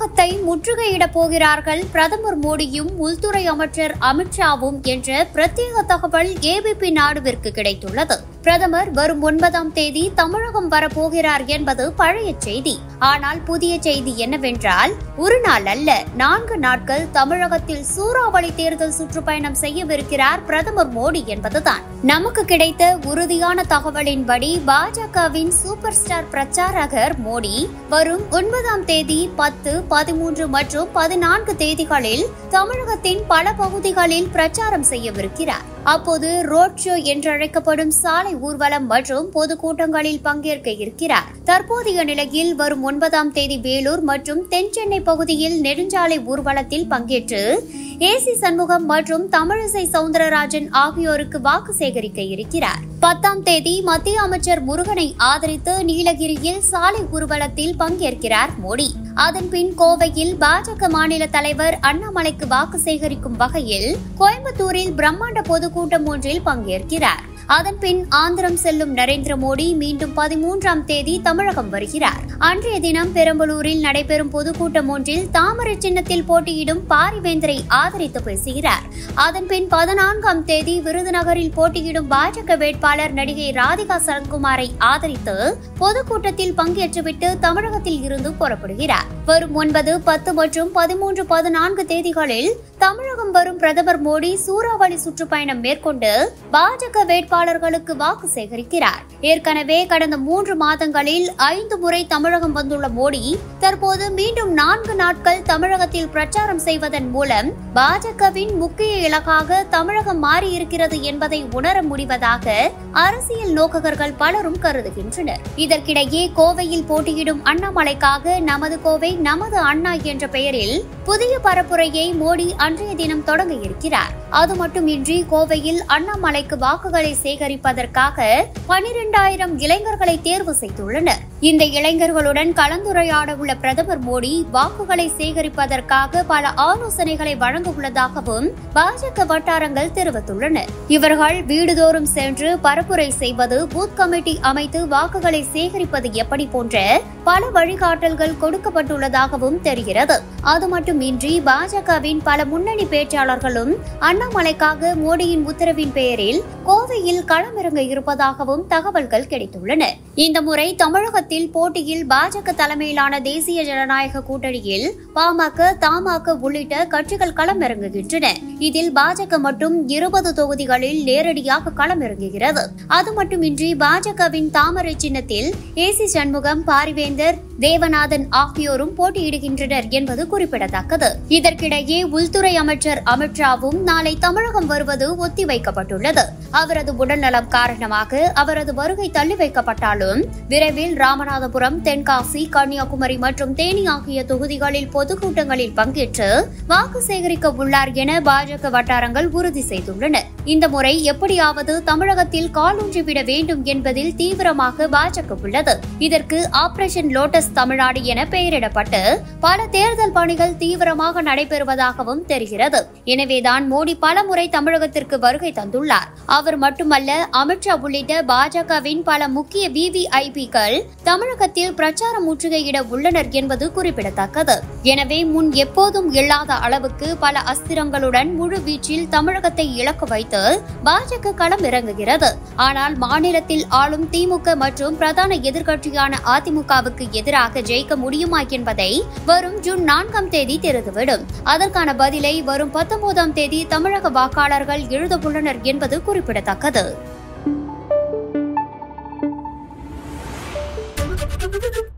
தமிழகத்தை முற்றுகையிடப் போகிறார்கள் பிரதமர் மோடியும் உள்துறை அமைச்சர் அமித்ஷாவும் என்ற பிரத்யேக தகவல் ஏபிபி நாடுவிற்கு கிடைத்துள்ளது பிரதமர் வரும் ஒன்பதாம் தேதி தமிழகம் வரப்போகிறார் என்பது பழைய செய்தி ஆனால் புதிய செய்தி என்னவென்றால் ஒரு நாள் அல்ல நான்கு நாட்கள் தமிழகத்தில் சூறாவளி தேர்தல் சுற்றுப்பயணம் செய்யவிருக்கிறார் பிரதமர் மோடி என்பதுதான் நமக்கு கிடைத்த உறுதியான தகவலின்படி பாஜகவின் சூப்பர் ஸ்டார் பிரச்சாரகர் மோடி வரும் ஒன்பதாம் தேதி பத்து பதிமூன்று மற்றும் பதினான்கு தேதிகளில் தமிழகத்தின் பல பகுதிகளில் பிரச்சாரம் செய்யவிருக்கிறார் அப்போது ரோட் ஷோ என்றழைக்கப்படும் சாலை ஊர்வலம் மற்றும் பொதுக்கூட்டங்களில் பங்கேற்க இருக்கிறார் தற்போதைய நிலையில் வரும் ஒன்பதாம் தேதி வேலூர் மற்றும் தென் சென்னை பகுதியில் நெடுஞ்சாலை ஊர்வலத்தில் பங்கேற்று ஏசி சண்முகம் மற்றும் தமிழிசை சவுந்தரராஜன் ஆகியோருக்கு வாக்கு சேகரிக்க இருக்கிறார் பத்தாம் தேதி மத்திய அமைச்சர் முருகனை ஆதரித்து நீலகிரியில் சாலை ஊர்வலத்தில் பங்கேற்கிறார் மோடி அதன்பின் கோவையில் பாஜக மாநில தலைவர் அண்ணாமலைக்கு வாக்கு சேகரிக்கும் வகையில் கோயம்புத்தூரில் பிரம்மாண்ட பொதுக்கூட்டம் ஒன்றில் பங்கேற்கிறார் அதன்பின் ஆந்திரம் செல்லும் நரேந்திர மோடி மீண்டும் பதிமூன்றாம் தேதி தமிழகம் வருகிறார் அன்றைய தினம் பெரம்பலூரில் நடைபெறும் பொதுக்கூட்டம் ஒன்றில் தாமரை சின்னத்தில் போட்டியிடும் பாரிவேந்தரை ஆதரித்து பேசுகிறார் அதன்பின் பதினான்காம் தேதி விருதுநகரில் போட்டியிடும் பாஜக வேட்பாளர் நடிகை ராதிகா சரத்குமாரை ஆதரித்து பொதுக்கூட்டத்தில் பங்கேற்றுவிட்டு தமிழகத்தில் இருந்து புறப்படுகிறார் வரும் ஒன்பது பத்து மற்றும் பதிமூன்று பதினான்கு தேதிகளில் தமிழகம் வரும் பிரதமர் மோடி சூறாவளி சுற்றுப்பயணம் மேற்கொண்டு பாஜக வேட்பாளர்களுக்கு வாக்கு சேகரிக்கிறார் ஏற்கனவே கடந்த மூன்று மாதங்களில் ஐந்து முறை தமிழகம் வந்துள்ள மோடி தற்போது மீண்டும் நான்கு நாட்கள் தமிழகத்தில் பிரச்சாரம் செய்வதன் மூலம் பாஜகவின் முக்கிய இலக்காக தமிழகம் மாறியிருக்கிறது என்பதை உணர முடிவதாக அரசியல் நோக்ககர்கள் பலரும் கருதுகின்றனர் இதற்கிடையே கோவையில் போட்டியிடும் அண்ணாமலைக்காக நமது கோவை நமது அண்ணா என்ற பெயரில் புதிய பரப்புரையை மோடி அன்றைய தினம் தொடங்க இருக்கிறார் அது மட்டுமின்றி கோவையில் அண்ணாமலைக்கு வாக்குகளை சேகரிப்பதற்காக பனிரெண்டாயிரம் இளைஞர்களை தேர்வு செய்துள்ளனர் இந்த இளைஞர்களுடன் கலந்துரையாட உள்ள பிரதமர் மோடி வாக்குகளை சேகரிப்பதற்காக பல ஆலோசனைகளை வழங்க உள்ளதாகவும் பாஜக வட்டாரங்கள் தெரிவித்துள்ளன இவர்கள் வீடுதோறும் சென்று பரப்புரை செய்வது பூத் கமிட்டி அமைத்து வாக்குகளை சேகரிப்பது எப்படி போன்ற பல வழிகாட்டல்கள் கொடுக்கப்பட்டுள்ளதாகவும் தெரிகிறது அது மட்டுமின்றி பாஜகவின் பல முன்னணி பேச்சாளர்களும் அண்ணாமலைக்காக மோடியின் உத்தரவின் பெயரில் கோவையில் களமிறங்க இருப்பதாகவும் தகவல்கள் கிடைத்துள்ளன இந்த முறை தமிழகத்தில் போட்டியில் பாஜக தலைமையிலான தேசிய ஜனநாயக கூட்டணியில் பாமக தமாக உள்ளிட்ட கட்சிகள் களமிறங்குகின்றன இதில் பாஜக மட்டும் இருபது தொகுதிகளில் நேரடியாக களமிறங்குகிறது அது மட்டுமின்றி பாஜகவின் தாமரை சின்னத்தில் ஏசி சண்முகம் பாரிவேந்தர் தேவநாதன் ஆகியோரும் போட்டியிடுகின்றனர் என்பது குறிப்பிடத்தக்கது இதற்கிடையே உள்துறை அமைச்சர் அமித்ஷாவும் நாளை தமிழகம் வருவது ஒத்திவைக்கப்பட்டுள்ளது அவரது உடல்நலம் காரணமாக அவரது வருகை தள்ளி வைக்கப்பட்டாலும் விரைவில் ராமநாதபுரம் தென்காசி கன்னியாகுமரி மற்றும் தேனி ஆகிய தொகுதிகளில் பொதுக்கூட்டங்களில் பங்கேற்று வாக்கு சேகரிக்க உள்ளார் என பாஜக வட்டாரங்கள் உறுதி செய்துள்ளன இந்த முறை எப்படியாவது தமிழகத்தில் காலூன்றிவிட வேண்டும் என்பதில் தீவிரமாக பாஜக உள்ளது இதற்கு ஆபரேஷன் லோட்டஸ் தமிழ்நாடு என பெயரிடப்பட்டு பல தேர்தல் பணிகள் தீவிரமாக நடைபெறுவதாகவும் தெரிகிறது எனவேதான் மோடி பல முறை தமிழகத்திற்கு வருகை தந்துள்ளார் அவர் மட்டுமல்ல அமித்ஷா உள்ளிட்ட பாஜகவின் பல முக்கிய விவிஐபிக்கள் தமிழகத்தில் பிரச்சார முற்றுகையிட உள்ளனர் என்பது குறிப்பிடத்தக்கது எனவே முன் எப்போதும் இல்லாத அளவுக்கு பல அஸ்திரங்களுடன் முழு வீச்சில் தமிழகத்தை இலக்கு வைத்து பாஜக களம் இறங்குகிறது ஆனால் மாநிலத்தில் ஆளும் திமுக மற்றும் பிரதான எதிர்க்கட்சியான அதிமுகவுக்கு எதிராக ஜெயிக்க முடியுமா என்பதை வரும் ஜூன் நான்காம் தேதி தெரிந்துவிடும் அதற்கான பதிலை வரும் பத்தொன்பதாம் தேதி தமிழக வாக்காளர்கள் எழுதவுள்ளனர் என்பது குறிப்பிடத்தக்கது